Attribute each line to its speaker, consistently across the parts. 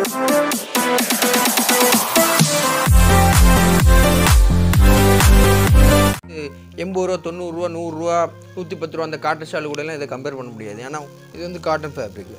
Speaker 1: இது எண்பது ரூபா தொண்ணூறுரூவா நூறுரூவா நூற்றி பத்து ரூபா அந்த காட்டன் ஷால் கூடலாம் இதை கம்பேர் பண்ண முடியாது ஏன்னா இது வந்து காட்டன் ஃபேப்ரிக்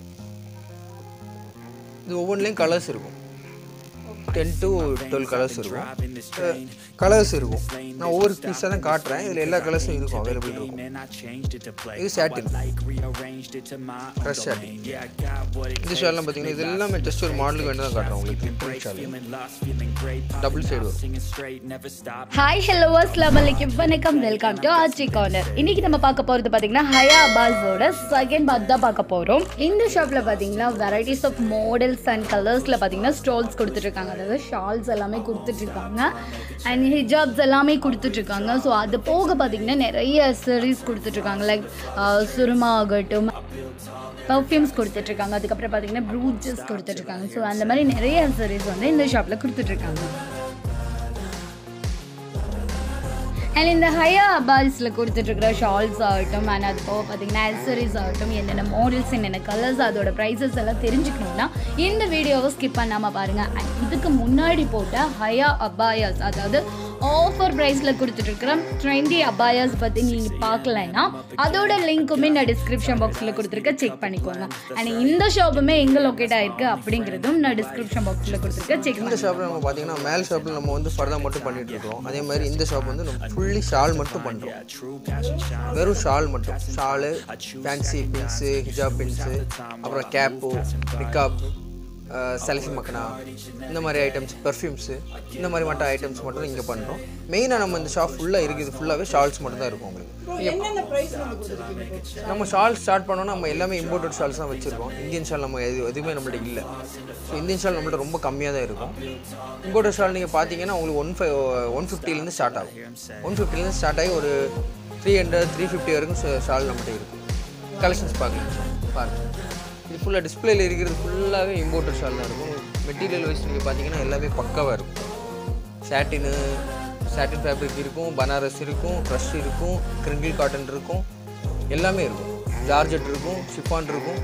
Speaker 1: இது ஒவ்வொன்றுலேயும் கலர்ஸ் இருக்கும் டென் டு டுவெல் கலர்ஸ் இருக்கும் கலர்ஸ் இருக்கும் நான் ஒவ்வொரு பீஸாக தான் காட்டுறேன் இதில் எல்லா கலர்ஸும் இருக்கும் அவைலபிள் இருக்கும் இது சாட்டின் க்ரஷ் சாட்டின் இந்த ஷால்லாம் பார்த்தீங்கன்னா இது எல்லாமே ஜஸ்ட் ஒரு மாடலுக்கு வேணும் தான் காட்டுறேன் உங்களுக்கு ஷால் டபுள் சைடு வரும்
Speaker 2: ஹாய் ஹலோ அஸ்லாம் வலைக்கும் வணக்கம் வெல்கம் டு ஆர்ச்சி கார்னர் இன்னைக்கு நம்ம பார்க்க போகிறது பார்த்தீங்கன்னா ஹயா அபாஸோட செகண்ட் பார்ட் தான் பார்க்க போகிறோம் இந்த ஷாப்பில் பார்த்தீங்கன்னா வெரைட்டிஸ் ஆஃப் மாடல்ஸ் அண்ட் கலர்ஸில் பார்த்தீங்கன்னா ஸ்டால்ஸ் கொடுத்துட்ருக்காங்க அதாவது ஷால்ஸ் எல்லாமே கொடுத்துட்ருக்காங்க அண்ட் ஹிஜாப்ஸ் எல்லாமே கொடுத்துட்ருக்காங்க ஸோ அது போக பார்த்தீங்கன்னா நிறைய அசரிஸ் கொடுத்துட்ருக்காங்க லைக் சுருமா ஆகட்டும் பர்ஃப்யூம்ஸ் கொடுத்துட்ருக்காங்க அதுக்கப்புறம் பார்த்தீங்கன்னா ப்ரூச்சஸ் கொடுத்துட்ருக்காங்க ஸோ அந்த மாதிரி நிறைய அசரிஸ் வந்து இந்த ஷாப்பில் கொடுத்துட்ருக்காங்க அண்ட் இந்த ஹையா அபால்ஸில் கொடுத்துட்ருக்கிற ஷால்ஸ் ஆகட்டும் அண்ட் அது போக பார்த்தீங்கன்னா அக்சரிஸ் ஆகட்டும் என்னென்ன மாடல்ஸ் என்னென்ன கலர்ஸ் அதோட ப்ரைஸஸ் எல்லாம் தெரிஞ்சுக்கணும்னா இந்த வீடியோவை ஸ்கிப் பண்ணாமல் பாருங்கள் அண்ட் இதுக்கு முன்னாடி போட்ட ஹையா அபாயாஸ் அதாவது ஆஃபர் ப்ரைஸில் கொடுத்துட்ருக்கிற ட்ரெண்டி அபாயாஸ் பற்றி நீங்கள் பார்க்கலைன்னா அதோட லிங்க்குமே நான் டிஸ்கிரிப்ஷன் பாக்ஸில் கொடுத்துருக்கேன் செக் பண்ணிக்கோங்க அண்ட் இந்த ஷாப்புமே எங்கே லொக்கேட் ஆயிருக்கு அப்படிங்கிறதும் நான் டிஸ்கிரிப்ஷன் பாக்ஸில் கொடுத்துருக்கேன் செக்
Speaker 1: இந்த ஷாப்பில் நம்ம பார்த்தீங்கன்னா மேல் ஷாப்பில் நம்ம வந்து ஃபர்தா மட்டும் பண்ணிட்டு இருக்கோம் அதே மாதிரி இந்த ஷாப் வந்து நம்ம ஃபுல்லி ஷால் மட்டும் பண்ணுறோம் வெறும் ஷால் மட்டும் ஷாலு ஃபேன்சி பின்ஸு ஹிஜாப் பின்ஸு அப்புறம் கேப்பு நிக்காப் செல்ஃபி மக்கனா இந்த மாதிரி ஐட்டம்ஸ் பெர்ஃப்யூம்ஸு இந்த மாதிரி மட்டும் ஐட்டம்ஸ் மட்டும் இங்கே பண்ணுறோம் மெயினாக நம்ம இந்த ஷாப் ஃபுல்லாக இருக்குது ஃபுல்லாகவே ஷால்ஸ் மட்டும் தான் இருக்கும் உங்களுக்கு
Speaker 3: என்னென்ன பிரைஸ் வந்து கொடுத்துருக்கீங்க
Speaker 1: நம்ம ஷால் ஸ்டார்ட் பண்ணோன்னா நம்ம எல்லாமே இம்போர்ட்டட் ஷால்ஸ் தான் வச்சுருக்கோம் இந்தியன் ஷால் நம்ம எது எதுவுமே நம்மள்ட்ட இல்லை ஸோ இந்தியன் ஷால் நம்மள்ட்ட ரொம்ப கம்மியாக தான் இருக்கும் இம்போர்ட்டட் ஷால் நீங்கள் பார்த்தீங்கன்னா உங்களுக்கு ஒன் ஃபைவ் ஒன் ஃபிஃப்டிலேருந்து ஸ்டார்ட் ஆகும் ஒன் ஃபிஃப்டிலேருந்து ஸ்டார்ட் ஆகி ஒரு த்ரீ ஹண்ட்ரட் த்ரீ ஃபிஃப்டி வரைக்கும் ஷா- ஷால் நம்மள்ட்ட இருக்கும் கலெக்ஷன்ஸ் பார்க்கலாம் பாருங்கள் இது ஃபுல்லாக டிஸ்பிளேல இருக்கிறது ஃபுல்லாகவே இம்போர்ட்டட் ஷால் தான் இருக்கும் மெட்டீரியல் வைஸ் நீங்கள் பார்த்தீங்கன்னா எல்லாமே பக்காவாக இருக்கும் சாட்டினு சாட்டின் ஃபேப்ரிக் இருக்கும் பனாரஸ் இருக்கும் க்ரஷ் இருக்கும் கிரிங்கிள் காட்டன் இருக்கும் எல்லாமே இருக்கும் ஜார்ஜெட் இருக்கும் ஷிஃபான் இருக்கும்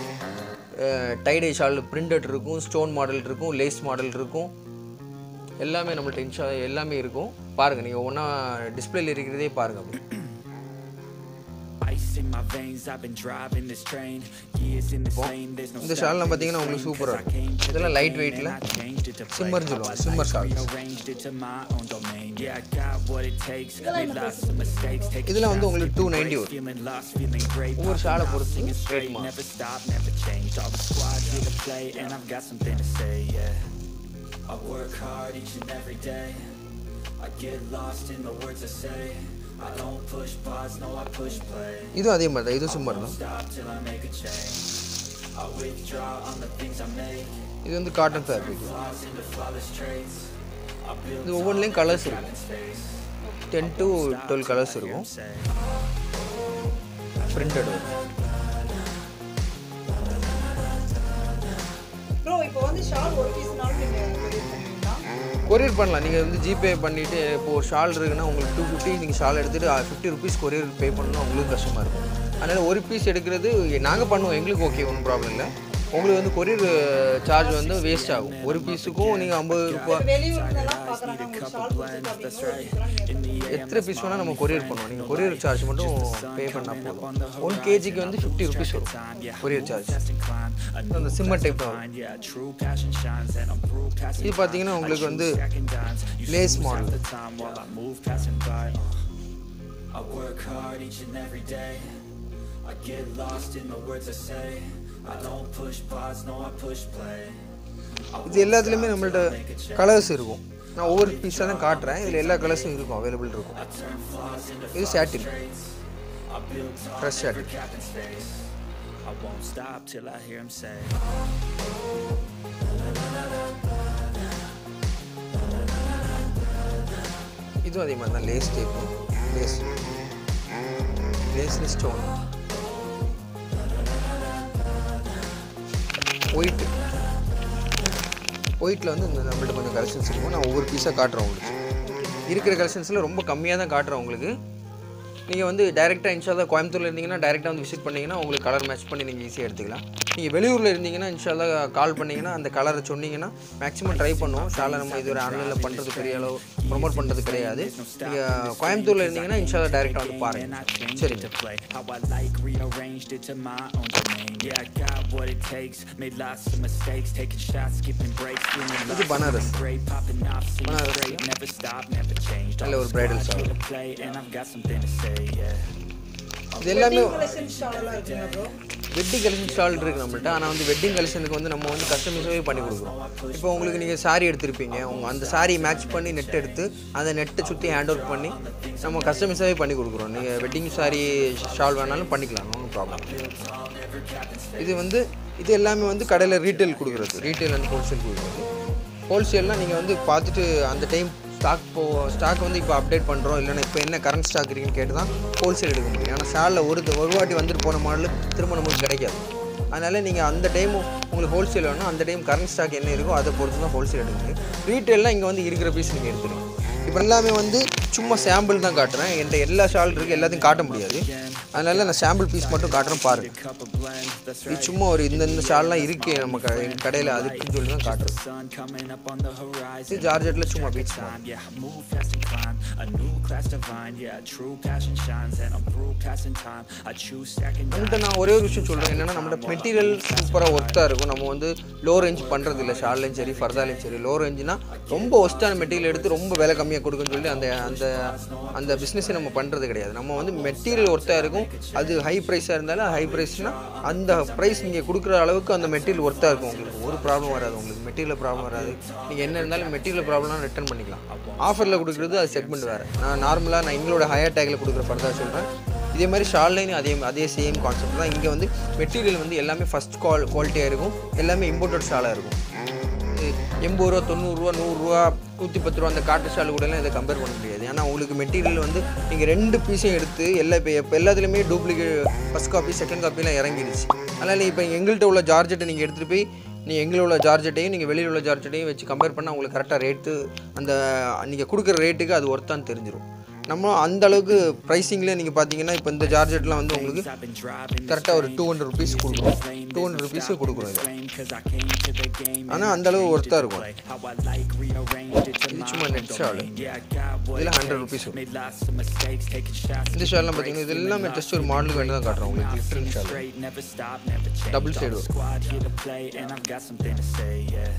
Speaker 1: டைடை ஷால் பிரிண்டட் இருக்கும் ஸ்டோன் மாடல் இருக்கும் லேஸ் மாடல் இருக்கும் எல்லாமே நம்மள்ட்ட இன்ஷா எல்லாமே இருக்கும் பாருங்கள் நீங்கள் ஒன்றா டிஸ்பிளேல இருக்கிறதே பாருங்கள் அப்படி
Speaker 4: Ice in my veins, I've been driving this train. Years in this lane, there's no
Speaker 1: இந்த ஷால்லாம் பார்த்தீங்கன்னா உங்களுக்கு சூப்பராக இருக்கும் இதெல்லாம் லைட் வெயிட்டில்
Speaker 4: changed it to play.
Speaker 1: Shimmer சொல்லுவாங்க shimmer shawl
Speaker 4: Arranged it to my own domain. Yeah, I got what it takes. Made lots of mistakes. Take
Speaker 1: இதெல்லாம் வந்து உங்களுக்கு டூ நைன்டி வரும்
Speaker 4: feeling lost, feeling great.
Speaker 1: ஒவ்வொரு ஷாலை பொறுத்து
Speaker 4: Singing
Speaker 1: rate
Speaker 4: straight,
Speaker 1: மாறும்
Speaker 4: never stop, never change. All the squad here to play, and I've got something to say. Yeah, I work hard each and every day. I get lost in the words I say. I don't push pause, no, I push play.
Speaker 1: இதுவும் அதே மாதிரி தான் இதுவும் simmer தான்
Speaker 4: Stop till I make a change. I withdraw on the things I make.
Speaker 1: இது வந்து cotton fabric
Speaker 4: Flaws into flawless traits. I build
Speaker 1: இது ஒவ்வொன்றுலேயும் கலர்ஸ் இருக்கும் டென் டு டுவெல் கலர்ஸ் இருக்கும்
Speaker 4: say.
Speaker 1: பிரிண்டட் வரும்
Speaker 3: ப்ரோ இப்போ வந்து ஷால் ஒரு பீஸ்னாலும் நீங்கள் கொரியர் பண்ணுவீங்களா
Speaker 1: கொரியர் பண்ணலாம் நீங்கள் வந்து ஜிபே பண்ணிவிட்டு இப்போ ஒரு ஷால் இருக்குன்னா உங்களுக்கு டூ ஃபிஃப்டி நீங்கள் ஷால் எடுத்துகிட்டு ஃபிஃப்டி ருபீஸ் கொரியர் பே பண்ணணும் உங்களுக்கு கஷ்டமாக இருக்கும் அதனால் ஒரு பீஸ் எடுக்கிறது நாங்கள் பண்ணுவோம் எங்களுக்கு ஓகே ஒன்றும் ப்ராப்ளம் இல்லை உங்களுக்கு வந்து கொரியர் சார்ஜ் வந்து வேஸ்ட் ஆகும் ஒரு பீஸுக்கும் நீங்கள் ஐம்பது ரூபா
Speaker 3: வெளியூர்லாம் பார்க்குறாங்க உங்களுக்கு ஷால் கொடுத்துருக்கு அப்படின்னு
Speaker 1: எத்தனை பீஸ் வேணால் நம்ம கொரியர் பண்ணுவோம் நீங்கள் கொரியர் சார்ஜ் மட்டும் பே பண்ணால் போதும் ஒன் கேஜிக்கு வந்து ஃபிஃப்டி ருபீஸ் வரும் கொரியர் சார்ஜ் அந்த சிம்மர் டைப் தான் வரும்
Speaker 4: Yeah, true passion shines and I'm through passing
Speaker 1: இது பார்த்தீங்கன்னா உங்களுக்கு வந்து
Speaker 4: second dimes. You
Speaker 1: lace
Speaker 4: lose half
Speaker 1: model
Speaker 4: the time while I move passing by. I work hard each and every day. I get lost in the words I say. I don't push pause, no, I push play.
Speaker 1: இது எல்லாத்துலேயுமே நம்மள்ட்ட colours இருக்கும் நான் ஒவ்வொரு பீஸாக தான் காட்டுறேன் இதில் எல்லா கலர்ஸும் இருக்கும் அவைலபிள் இருக்கும் இது satin fresh satin
Speaker 4: Captain space. I won't stop till I hear him say.
Speaker 1: இதுவும் அதே மாதிரி தான் லேஸ் டைப்பு லேஸ் லேஸ்ல ஸ்டோன் ஒயிட்டு ஒயிட்டில் வந்து இந்த நம்மள்ட்ட கொஞ்சம் கலெக்ஷன்ஸ் இருக்கும் நான் ஒவ்வொரு பீஸாக காட்டுறேன் உங்களுக்கு இருக்கிற கலெக்ஷன்ஸில் ரொம்ப கம்மியாக தான் காட்டுறேன் உங்களுக்கு நீங்கள் வந்து டைரெக்டாக இன்ஷால்லா கோயம்புத்தூர்ல இருந்தீங்கன்னா டைரெக்டாக வந்து விசிட் பண்ணீங்கன்னா உங்களுக்கு கலர் மேட்ச் பண்ணி நீங்கள் ஈஸியாக எடுத்துக்கலாம் நீங்கள் வெளியூரில் இருந்தீங்கன்னா இன்ஷால்லா கால் பண்ணிங்கன்னா அந்த கலரை சொன்னீங்கன்னா மேக்ஸிமம் ட்ரை பண்ணுவோம் ஷாலை நம்ம இதுவரை ஆன்லைனில் பண்ணுறது பெரிய அளவு ப்ரொமோட் பண்ணுறது கிடையாது நீங்கள் கோயம்புத்தூரில் இருந்தீங்கன்னா இன்ஷால்லா டைரெக்டாக வந்து பாருங்கள் சரி
Speaker 4: to play. How I like rearranged it to my own domain. Yeah, I got what it takes. Made lots of mistakes, taking shots, skipping breaks, feeling
Speaker 1: இது
Speaker 4: lost,
Speaker 1: Banaras
Speaker 4: great, popping off, seeing
Speaker 1: Banaras
Speaker 4: straight, never stop, never changed.
Speaker 1: நல்ல ஒரு bridal
Speaker 4: All
Speaker 1: style.
Speaker 4: here to play, and I've got something to say, yeah.
Speaker 1: இது எல்லாமே
Speaker 5: collection ஷாலெல்லாம் இருக்குங்க bro
Speaker 1: wedding collection stall இருக்குது நம்மள்ட்ட ஆனால் வந்து வெட்டிங் கலெக்ஷனுக்கு வந்து நம்ம வந்து கஸ்டமைஸாகவே பண்ணி கொடுக்குறோம் இப்போ உங்களுக்கு நீங்கள் saree எடுத்திருப்பீங்க உங்கள் அந்த saree மேட்ச் பண்ணி நெட் எடுத்து அந்த நெட்டை சுற்றி ஹேண்ட் ஒர்க் பண்ணி நம்ம கஸ்டமைஸாகவே பண்ணி கொடுக்குறோம் நீங்கள் வெட்டிங் saree ஷால் வேணாலும் பண்ணிக்கலாம் ஒன்றும் ப்ராப்ளம் இது வந்து இது எல்லாமே வந்து கடையில் ரீட்டைல் கொடுக்குறது ரீட்டைல் அண்ட் ஹோல்சேல் கொடுக்குறது ஹோல்சேல்னால் நீங்கள் வந்து பார்த்துட்டு அந்த டைம் ஸ்டாக் போ ஸ்டாக் வந்து இப்போ அப்டேட் பண்ணுறோம் இல்லைன்னா இப்போ என்ன கரண்ட் ஸ்டாக் இருக்குன்னு கேட்டு தான் ஹோல்சேல் எடுக்க முடியும் ஏன்னா ஷாலில் ஒரு ஒரு வாட்டி வந்துட்டு போன மாடல் திரும்ப நமக்கு கிடைக்காது அதனால் நீங்கள் அந்த டைம் உங்களுக்கு ஹோல்சேல் வேணும் அந்த டைம் கரண்ட் ஸ்டாக் என்ன இருக்கோ அதை பொறுத்து தான் ஹோல்சேல் எடுக்க முடியும் ரீட்டெயிலாம் இங்கே வந்து இருக்கிற பீஸ் நீங்கள் எடுத்துக்கலாம் இப்போ எல்லாமே வந்து சும்மா சாம்பிள் தான் காட்டுறேன் என்கிட்ட எல்லா ஷால் இருக்குது எல்லாத்தையும் காட்ட முடியாது அதனால நான் சாம்பிள் பீஸ் மட்டும் காட்டுறேன் பாருங்கள்
Speaker 4: Cup of blend, that's
Speaker 1: இது சும்மா ஒரு இந்த இந்த ஷால்லாம் இருக்குது நம்ம க எங்கள் கடையில் அதுக்குன்னு சொல்லி தான் காட்டுறது
Speaker 4: sun coming up on the horizon.
Speaker 1: இது ஜார்ஜெட்டில் சும்மா peach
Speaker 4: time, yeah, I move fast and climb a new class divine, yeah, true passion shines and I'm through passing time. I choose stacking
Speaker 1: நம்மகிட்ட நான் ஒரே ஒரு விஷயம் சொல்கிறேன் என்னென்னா நம்மகிட்ட மெட்டீரியல் சூப்பராக ஒர்த்தாக இருக்கும் நம்ம வந்து லோ ரேஞ்ச் பண்ணுறது இல்லை ஷால்லையும் சரி ஃபர்தாலையும் சரி லோ ரேஞ்சுனா ரொம்ப ஒஸ்ட்டான மெட்டீரியல் எடுத்து ரொம்ப விலை கம்மியாக கொடுக்குன்னு சொல்லி அந்த அந்த அந்த பிஸ்னஸை நம்ம பண்ணுறது கிடையாது நம்ம வந்து மெட்டீரியல் ஒர்த்தாக இருக்கும் அது ஹை ப்ரைஸாக இருந்தாலும் ஹை ப்ரைஸ்னால் அந்த ப்ரைஸ் நீங்கள் கொடுக்குற அளவுக்கு அந்த மெட்டீரியல் ஒர்த்தாக இருக்கும் உங்களுக்கு ஒரு ப்ராப்ளம் வராது உங்களுக்கு மெட்டீரியல் ப்ராப்ளம் வராது நீங்கள் என்ன இருந்தாலும் மெட்டீரியல் ப்ராப்ளம்லாம் ரிட்டர்ன் பண்ணிக்கலாம் ஆஃபரில் கொடுக்குறது அது செக்மெண்ட் வேறு நான் நார்மலாக நான் எங்களோட ஹையர் டேக்கில் கொடுக்குற ஃபர்தா சொல்கிறேன் இதே மாதிரி ஷால்லைன் அதே அதே சேம் கான்செப்ட் தான் இங்கே வந்து மெட்டீரியல் வந்து எல்லாமே ஃபஸ்ட் குவால் குவாலிட்டியாக இருக்கும் எல்லாமே இம்போர்ட்டட் ஷாலாக இருக்கும் இது எண்பது ரூபா தொண்ணூறுரூவா நூறுரூவா நூற்றி பத்து ரூபா அந்த காட்டு ஷால் கூடலாம் இதை கம்பேர் பண்ண முடியாது ஏன்னா உங்களுக்கு மெட்டீரியல் வந்து நீங்கள் ரெண்டு பீஸையும் எடுத்து எல்லா இப்போ இப்போ எல்லாத்துலேயுமே டூப்ளிகேட் ஃபஸ்ட் காப்பி செகண்ட் காப்பிலாம் இறங்கிடுச்சு அதனால் இப்போ எங்கள்கிட்ட உள்ள ஜார்ஜெட்டை நீங்கள் எடுத்துகிட்டு போய் நீ எங்களில் உள்ள ஜார்ஜெட்டையும் நீங்கள் வெளியில் உள்ள ஜார்ஜெட்டையும் வச்சு கம்பேர் பண்ணால் உங்களுக்கு கரெக்டாக ரேட்டு அந்த நீங்கள் கொடுக்குற ரேட்டுக்கு அது ஒர்த்தான்னு தெரிஞ்சிடும் நம்ம அந்த அளவுக்கு ப்ரைஸிங்கில் நீங்கள் பார்த்தீங்கன்னா இப்போ இந்த ஜார்ஜெட்லாம் வந்து உங்களுக்கு
Speaker 4: I've been driving
Speaker 1: கரெக்டாக ஒரு டூ ஹண்ட்ரட் ருபீஸ் கொடுக்குறோம் டூ ஹண்ட்ரட் ருபீஸு கொடுக்குறோம் இது
Speaker 4: flame cause I came to the game
Speaker 1: ஆனால் அந்த அளவு ஒர்த்தாக இருக்கும்
Speaker 4: how I like rearranged it to
Speaker 1: இது
Speaker 4: my
Speaker 1: சும்மா
Speaker 4: own
Speaker 1: net shawl
Speaker 4: domain. Yeah, I got what
Speaker 1: இதில்
Speaker 4: it
Speaker 1: ஹண்ட்ரட்
Speaker 4: takes.
Speaker 1: ருபீஸ் வரும்
Speaker 4: Made lots of mistakes, taking shots,
Speaker 1: இந்த ஷால்லாம் பார்த்தீங்கன்னா இது எல்லாமே ஜஸ்ட் ஒரு மாடலுக்கு வேண்டி தான் காட்டுறோம் உங்களுக்கு different shawl
Speaker 4: straight, never stop, never change.
Speaker 1: Double shade
Speaker 4: All the
Speaker 1: work.
Speaker 4: squad here to play, and I've got something to say, yeah.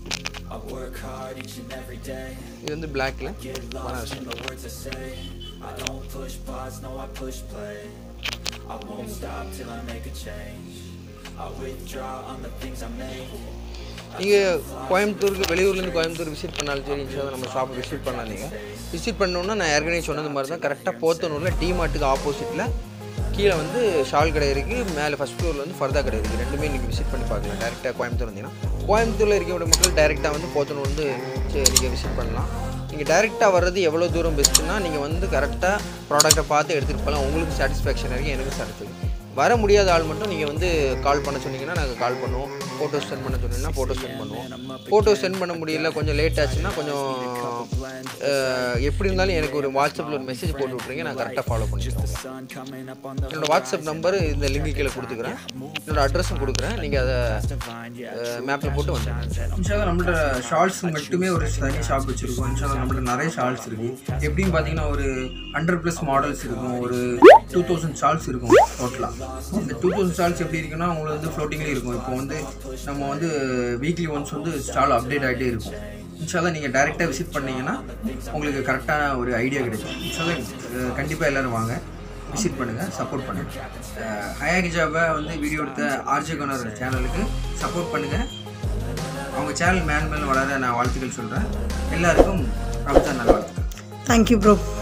Speaker 4: I work hard each and every day.
Speaker 1: இது வந்து பிளாக்ல
Speaker 4: Get lost in the words I say. I don't push pause, no, I push play. I won't stop till I make a change. I withdraw on the things I make.
Speaker 1: நீங்கள் கோயம்புத்தூருக்கு வெளியூர்லேருந்து Coimbatore visit பண்ணாலும் சரி இன்ஷா நம்ம shop visit பண்ணலாம் நீங்கள் visit பண்ணோன்னா நான் ஏற்கனவே சொன்னது மாதிரி தான் கரெக்டாக போத்தனூரில் டி மார்ட்டுக்கு ஆப்போசிட்டில் கீழே வந்து ஷால் கடை இருக்குது மேலே ஃபஸ்ட் ஃப்ளோரில் வந்து ஃபர்தா கடை இருக்குது ரெண்டுமே நீங்கள் விசிட் பண்ணி பார்க்கலாம் டேரெக்டாக கோயம்புத்தூர் வந்தீங்கன்னா கோயம்புத்தூரில் இருக்கக்கூடிய மக்கள் டேரெக்டாக வந்து போத்தனூர் வந்து நீங்கள் விசிட் பண்ணலாம் நீங்கள் டேரெக்டாக வர்றது எவ்வளோ தூரம் பெஸ்ட்டுன்னா நீங்கள் வந்து கரெக்டாக ப்ராடக்ட்டை பார்த்து எடுத்துகிட்டு போகலாம் உங்களுக்கு சாட்டிஸ்ஃபேக்ஷன் இருக்குது எனக்கு சாட்டிஸ்ஃபேக்ஷன் வர முடியாத ஆள் மட்டும் நீங்கள் வந்து கால் பண்ண சொன்னீங்கன்னா நாங்கள் கால் பண்ணுவோம் ஃபோட்டோ சென்ட் பண்ண சொன்னீங்கன்னா ஃபோட்டோ சென்ட் பண்ணுவோம் ஃபோட்டோ சென்ட் பண்ண முடியல கொஞ்சம் லேட் ஆச்சுன்னா கொஞ்சம் அஹ், எப்படி இருந்தாலும் எனக்கு ஒரு வாட்ஸ்அப்பில் ஒரு மெசேஜ் போட்டு விட்ருங்க நான் கரெக்டாக ஃபாலோ பண்ணிக்கிறேன்
Speaker 4: Sun coming up on the
Speaker 1: என்னோட வாட்ஸ்அப் நம்பர் இந்த லிங்க் கீழே கொடுத்துக்கிறேன் என்னோட அட்ரஸும் கொடுக்குறேன் நீங்கள் அதை
Speaker 4: divine, yeah.
Speaker 1: மேப்பில் போட்டு வந்துடுங்க
Speaker 5: இன்ஷால்லா நம்மள்ட்ட ஷால்ஸ் மட்டுமே ஒரு தனி ஷாப் வச்சுருக்கோம் இன்ஷால்லா நம்மள்ட்ட நிறைய ஷால்ஸ் இருக்குது எப்படின்னு பார்த்தீங்கன்னா ஒரு ஹண்ட்ரட் ப்ளஸ் மாடல்ஸ் இருக்கும் ஒரு டூ தௌசண்ட் ஷால்ஸ் இருக்கும் டோட்டலாக இந்த டூ தௌசண்ட் ஷால்ஸ் எப்படி இருக்குன்னா உங்களுக்கு வந்து ஃப்ளோட்டிங்லேயே இருக்கும் இப்போ வந்து நம்ம வந்து வீக்லி ஒன்ஸ் வந்து ஸ்டால் அப்டேட் ஆகிட்டே இருக்கும் இன்ஷால்லா நீங்கள் டைரெக்டாக விசிட் பண்ணீங்கன்னா உங்களுக்கு கரெக்டான ஒரு ஐடியா கிடைக்கும் இன்ஷால்லா கண்டிப்பாக எல்லோரும் வாங்க விசிட் பண்ணுங்கள் சப்போர்ட் பண்ணுங்கள் ஹயா கிஜாபை வந்து வீடியோ எடுத்த ஆர்ஜே கனர் சேனலுக்கு சப்போர்ட் பண்ணுங்கள் அவங்க சேனல் மேல் மேல் வளர நான் வாழ்த்துக்கள் சொல்கிறேன் எல்லாருக்கும் ரம்ஜான் நல்வாழ்த்துக்கள்
Speaker 6: தேங்க்யூ ப்ரோ